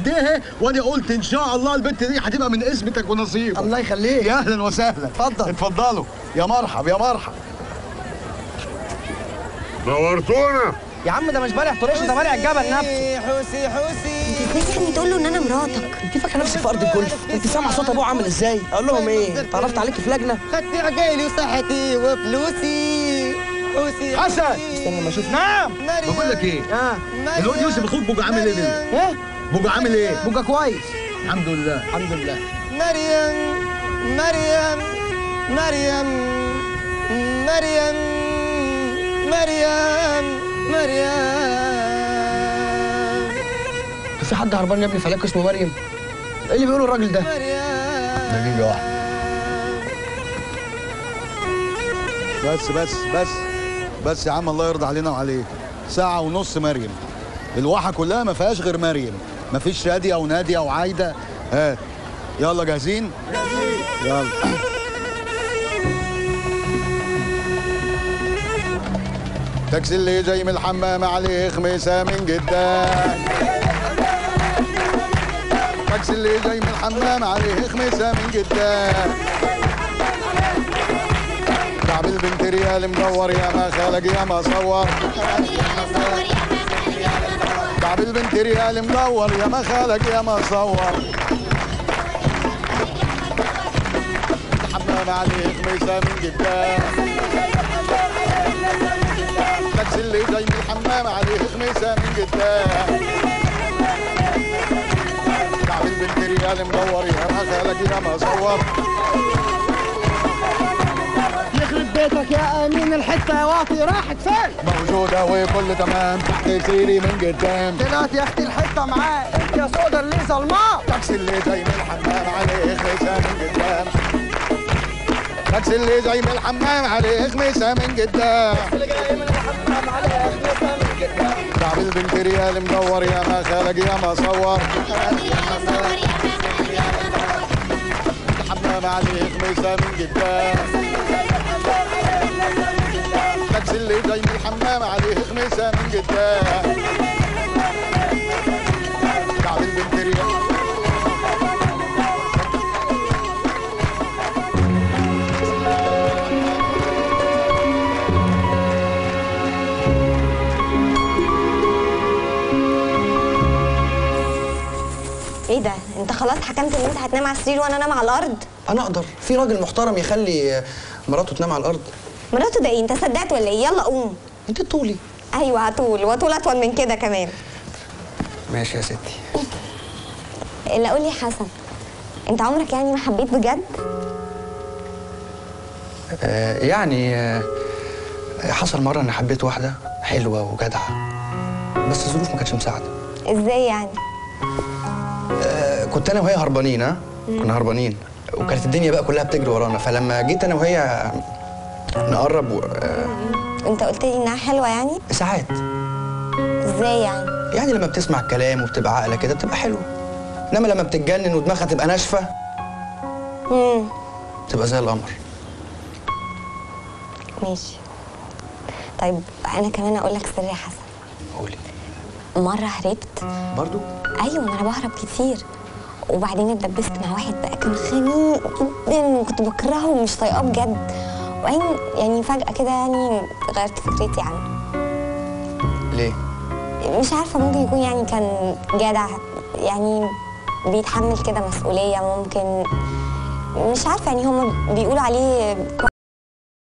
كده وانا قلت ان شاء الله البنت دي هتبقى من اسمتك ونصيبك الله يخليك يا اهلا وسهلا اتفضل. اتفضلوا يا مرحب يا مرحب نورتونا يا عم ده مش بالع طريش ده بالع الجبل نفسه حوسي حوسي ازاي يعني تقول له ان انا مراتك انت فاكره نفسك في ارض الجولف انت سامع صوت ابوه عامل ازاي اقول لهم ايه اتعرفت عليك في لجنه خدت عقالي وصحتي وفلوسي حوسي حسن استنى ما اشوف نعم مريم بقول لك ايه اه الواد يوسف اخوك بوجا عامل ايه دلوقتي؟ ايه بوجا عامل ايه بوجا كويس الحمد لله الحمد لله مريم مريم مريم مريم مريم مريم في حد هربان يا ابني في علاج اسمه مريم ايه اللي بيقوله الراجل ده مريم دقيقة واحدة بس بس بس بس يا عم الله يرضى علينا وعليك ساعة ونص مريم الواحة كلها ما فيهاش غير مريم ما فيش شادية ونادية وعايدة هات يلا جاهزين؟ يلا تاكسي اللي جاي من الحمام عليه خميسة من قدام تاكسي اللي جاي من الحمام عليه خميسة من قدام كعب البنت ريال مدور يا ما خلق يا ما صور كعب البنت ريال مدور يا ما خلق يا ما صور الحمام عليه خميسة من قدام تاكسي اللي جاي من الحمام عليه خميسة من قدام كعب البنت ريال مدور يا ما خلق يا ما صور يخرب بيتك يا امين الحته يا واطي راحت فين موجودة وكل تمام تحت سيري من قدام طلعت يا اختي الحته معاه انت يا سودا اللي ظلماه تاكسي اللي جاي من الحمام عليه خميسة من قدام تاكسي اللي جاي من الحمام عليه خميسة من قدام كعب البنت ريال مدور يا ما خلق يا ما صور الحمام عليه خميسة من قدام تاكسي اللي جاي من الحمام عليه خميسة من قدام كعب البنت ريال ايه ده انت خلاص حكمت ان انت هتنام على السرير وانا انام على الارض انا اقدر في راجل محترم يخلي مراته تنام على الارض مراته ده ايه انت صدقت ولا ايه يلا قوم انت طولي ايوه هطول واطول اطول من كده كمان ماشي يا ستي الا قول لي حسن انت عمرك يعني ما حبيت بجد آه يعني آه حصل مره اني حبيت واحده حلوه وجدعه بس الظروف ما كانتش مساعده ازاي يعني آه كنت انا وهي هربانين ها كنا هربانين وكانت الدنيا بقى كلها بتجري ورانا فلما جيت انا وهي نقرب و... آه انت قلت لي انها حلوه يعني ساعات ازاي يعني يعني لما بتسمع الكلام وبتبقى عاقله كده بتبقى حلوه انما لما بتتجنن ودماغها تبقى ناشفه امم تبقى زي القمر ماشي طيب انا كمان اقول لك سر يا حسن قولي مره هربت برضو ايوه ما انا بهرب كتير وبعدين اتدبست مع واحد بقى كان خنيق جدا وكنت بكرهه ومش طايقاه بجد وبعدين يعني فجأة كده يعني غيرت فكرتي عنه ليه مش عارفة ممكن يكون يعني كان جدع يعني بيتحمل كده مسؤولية ممكن مش عارفة يعني هم بيقولوا عليه